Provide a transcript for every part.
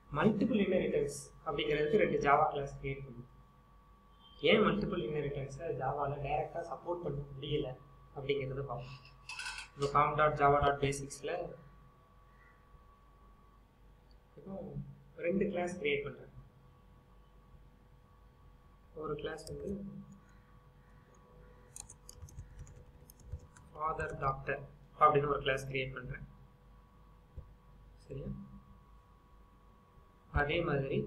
Multiple inheritance அப்படிங்கிறதுக்கு ரெண்டு Java class create பண்ணும் ஏன் மல்டிபிள் இன்ஹெரிட்டன்ஸை ஜாவாவில் டைரெக்டாக சப்போர்ட் பண்ண முடியல அப்படிங்கிறத பார்ப்போம் இப்போ காம் டாட் ஜாவா டாட் பேசிக்ஸில் இப்போ ரெண்டு கிளாஸ் கிரியேட் பண்ணுறேன் ஒரு கிளாஸ் வந்து ஃபாதர் டாக்டர் அப்படின்னு ஒரு கிளாஸ் கிரியேட் பண்ணுறேன் சரியா அதே மாதிரி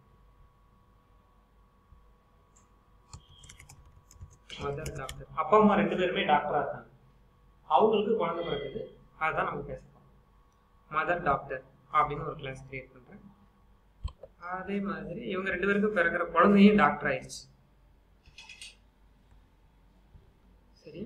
மதர் டாக்டர் அப்பா அம்மா ரெண்டு பேருமே டாக்டராக இருக்காங்க அவங்களுக்கு குழந்தை பிறக்குது அதுதான் நம்ம பேச போறோம் மதர் டாக்டர் அப்படின்னு ஒரு கிளாஸ் கிரியேட் பண்ணுறேன் அதே மாதிரி இவங்க ரெண்டு பேருக்கும் பிறக்கிற குழந்தையும் டாக்டர் ஆயிடுச்சு சரி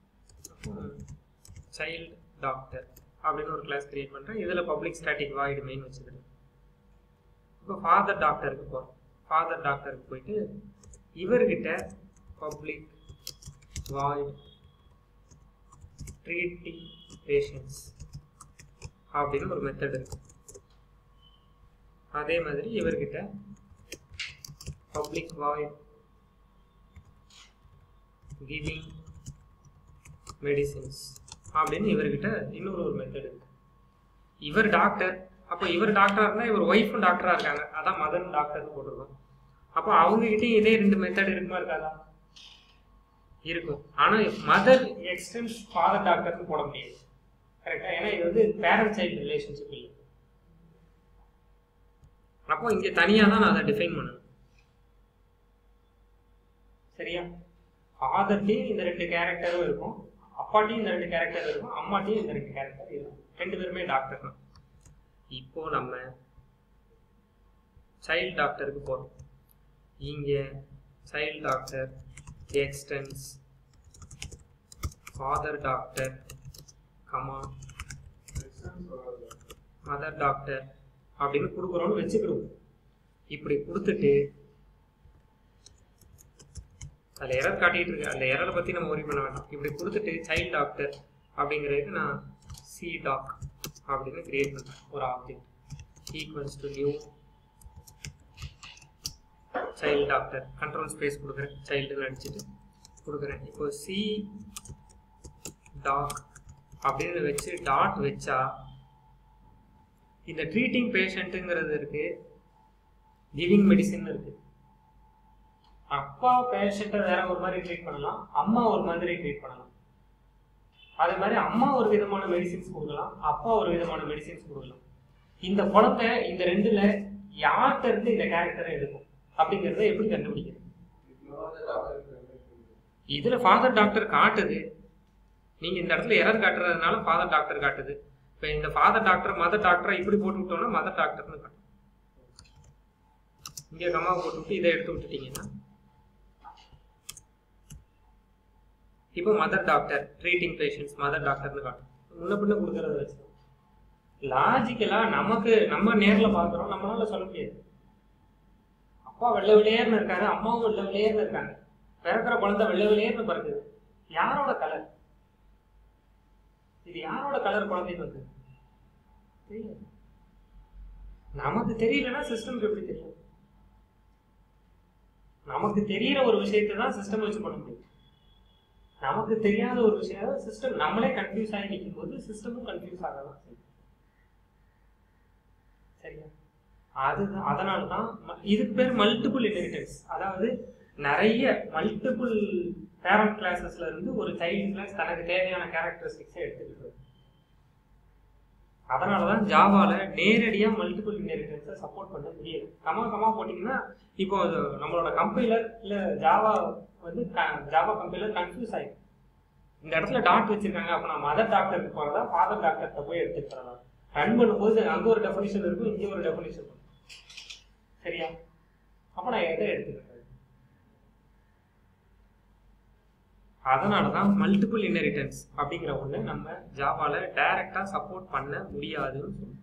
சைல்டு டாக்டர் அப்படின்னு ஒரு கிளாஸ் கிரியேட் பண்ணுறேன் இதில் பப்ளிக் ஸ்டாட்டிக் வாய்டு மெயின் வச்சுக்கிறேன் இப்போ ஃபாதர் டாக்டருக்கு போகிறோம் ஃபாதர் டாக்டருக்கு போயிட்டு இவர்கிட்ட பப்ளிக் வாய்டு ட்ரீட்டிங் பேஷண்ட்ஸ் அப்படின்னு ஒரு மெத்தட் இருக்கு அதே மாதிரி இவர்கிட்ட பப்ளிக் வாய்ட் கிவிங் மெடிசின்ஸ் அப்படின்னு இவர்கிட்ட இன்னொரு ஒரு மெத்தட் இருக்கு இவர் டாக்டர் அப்போ இவர் டாக்டரா இருந்தா இவர் ஒய்ஃபும் டாக்டரா இருக்காங்க அதான் மதன் டாக்டர்னு போட்டிருக்கோம் அப்போ அவங்க கிட்டயும் இதே ரெண்டு மெத்தட் இருக்குமா இருக்காதா இருக்கும் ஆனா மதர் எக்ஸ்டென்ஸ் ஃபாதர் டாக்டர்னு போட முடியாது கரெக்டா ஏன்னா இது வந்து பேரண்ட் சைல்டு ரிலேஷன்ஷிப் இல்லை அப்போ இங்க தனியா தான் நான் அதை டிஃபைன் பண்ணணும் சரியா ஃபாதர்ட்டையும் இந்த ரெண்டு கேரக்டரும் இருக்கும் அப்பாட்டையும் இந்த ரெண்டு கேரக்டர் இருக்கும் அம்மாட்டையும் இந்த ரெண்டு கேரக்டர் இருக்கும் ரெண்டு பேருமே டாக்டர் தான் இப்போ நம்ம சைல்டு டாக்டருக்கு போறோம் இங்க child doctor extends father doctor comma mother doctor அப்படின்னு கொடுக்குறோம்னு வச்சுக்கிடுவோம் இப்படி கொடுத்துட்டு அதில் எரர் காட்டிட்டு இருக்கு அந்த எரரை பற்றி நம்ம worry பண்ண வேண்டாம் இப்படி கொடுத்துட்டு சைல்ட் டாக்டர் அப்படிங்கிறதுக்கு நான் சி டாக் அப்படின்னு கிரியேட் பண்ணுறேன் ஒரு object equals to new child doctor control space கொடுக்குறேன் சைல்டுன்னு அடிச்சுட்டு கொடுக்குறேன் இப்போ சி டாக் அப்படின்னு வச்சு டாட் வச்சா இந்த ட்ரீட்டிங் பேஷண்ட்டுங்கிறது இருக்கு கிவிங் மெடிசின் இருக்கு அப்பா பேஷண்ட்டை வேற ஒரு மாதிரி ட்ரீட் பண்ணலாம் அம்மா ஒரு மாதிரி ட்ரீட் பண்ணலாம் அதே மாதிரி அம்மா ஒரு விதமான மெடிசின்ஸ் கொடுக்கலாம் அப்பா ஒரு விதமான மெடிசின்ஸ் கொடுக்கலாம் இந்த குழந்தை இந்த ரெண்டுல யார்கிட்ட இருந்து இந்த கேரக்டரை எடுக்கும் அப்படிங்கறத எப்படி கண்டுபிடிக்கிறது இதுல ஃபாதர் டாக்டர் காட்டுது நீங்க இந்த இடத்துல எரர் காட்டுறதுனால ஃபாதர் டாக்டர் காட்டுது இப்போ இந்த ஃபாதர் டாக்டர் மதர் டாக்டரை இப்படி போட்டு விட்டோம்னா மதர் டாக்டர்னு காட்டும் இங்க கம்மா போட்டு விட்டு இதை எடுத்து விட்டுட்டீங்கன்னா இப்போ mother doctor treating patients mother டாக்டர்னு காட்டும் முன்ன பின்ன கொடுக்கறத வச்சு லாஜிக்கலா நமக்கு நம்ம நேர்ல பாக்குறோம் நம்மளால சொல்ல முடியாது அப்பா வெள்ளை வெளியேர்னு இருக்காரு அம்மாவும் வெள்ளை வெளியேர்னு இருக்காங்க பிறக்கிற குழந்தை வெள்ளை வெளியேர்னு பிறகுது யாரோட கலர் இது யாரோட கலர் குழந்தைன்னு வந்து தெரியாது நமக்கு தெரியலன்னா சிஸ்டம்க்கு எப்படி தெரியும் நமக்கு தெரியற ஒரு விஷயத்தை தான் சிஸ்டம் வச்சு பண்ண முடியும் நமக்கு தெரியாத ஒரு விஷயம் சிஸ்டம் நம்மளே கன்ஃபியூஸ் ஆகி நிற்கும் போது சிஸ்டமும் கன்ஃபியூஸ் ஆகலாம் செய்யும். சரியா அதுதான் அதனால தான் ம- இதுக்கு பேர் மல்டிபிள் இன்ஹெரிட்டன்ஸ் அதாவது நிறைய மல்டிபிள் பேரண்ட் கிளாஸஸ்ல இருந்து ஒரு சைல்டு கிளாஸ் தனக்கு தேவையான கேரக்டரிஸ்டிக்ஸை எடுத்துக்கிட்டு அதனால தான் ஜாவால நேரடியா மல்டிபிள் இன்ஹெரிட்டன்ஸை சப்போர்ட் பண்ண முடியல கமா கமா போட்டிங்கன்னா இப்போ அது நம்மளோட கம்பைலர் இல்ல ஜாவா வந்து ஜாவா கம்பைலர் கன்ஃபியூஸ் ஆயிடும் இந்த இடத்துல டாட் வச்சிருக்காங்க அப்ப நான் மதர் டாக்டருக்கு போறதா ஃபாதர் டாக்டர்கிட்ட போய் எடுத்துட்டு வரலாம் ரன் பண்ணும்போது அங்க ஒரு டெஃபினிஷன் இருக்கும் இங்க ஒரு டெஃபினிஷன் இருக்கும் சரியா அப்ப நான் எதை எடுத்துக்கிறேன் அதனால தான் மல்டிபிள் இன்ஹெரிட்டன்ஸ் அப்படிங்கிற ஒண்ணு நம்ம ஜாவால டைரக்டா சப்போர்ட் பண்ண முடியாதுன்னு சொல்லுவோம்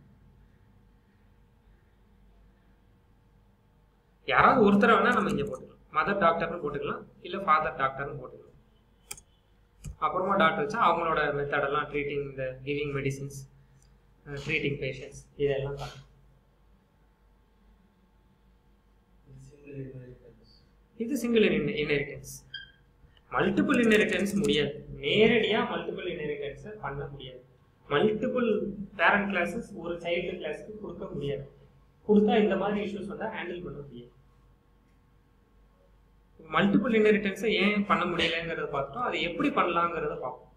யாராவது ஒருத்தரை வேணா நம்ம இங்க போட்டுக்கலாம் மதர் டாக்டர்னு போட்டுக்கலாம் இல்ல ஃபாதர் டாக்டர்னு போட்டுக்கலாம் அப்புறமா டாக்டர் வச்சா அவங்களோட மெத்தடெல்லாம் ட்ரீட்டிங் இந்த கிவிங் மெடிசின்ஸ் ட்ரீட்டிங் பேஷண்ட்ஸ் இதெல்லாம் காட்டும் இது சிங்கிள் இன்ஹெரிட்டன்ஸ் மல்டிபிள் இன்ஹெரிட்டன்ஸ் முடியாது நேரடியா மல்டிபிள் இன்ஹெரிட்டன்ஸை பண்ண முடியாது மல்டிபிள் பேரண்ட் கிளாஸஸ் ஒரு சைல்டு கிளாஸ்க்கு கொடுக்க முடியாது கொடுத்தா இந்த மாதிரி இஷ்யூஸ் வந்தா ஹேண்டில் பண்ண முடியாது மல்டிபிள் இன்ஹெரிட்டன்ஸை ஏன் பண்ண முடியலங்கிறத பார்த்துட்டோம் அதை எப்படி பண்ணலாங்கிறத பார்ப்போம்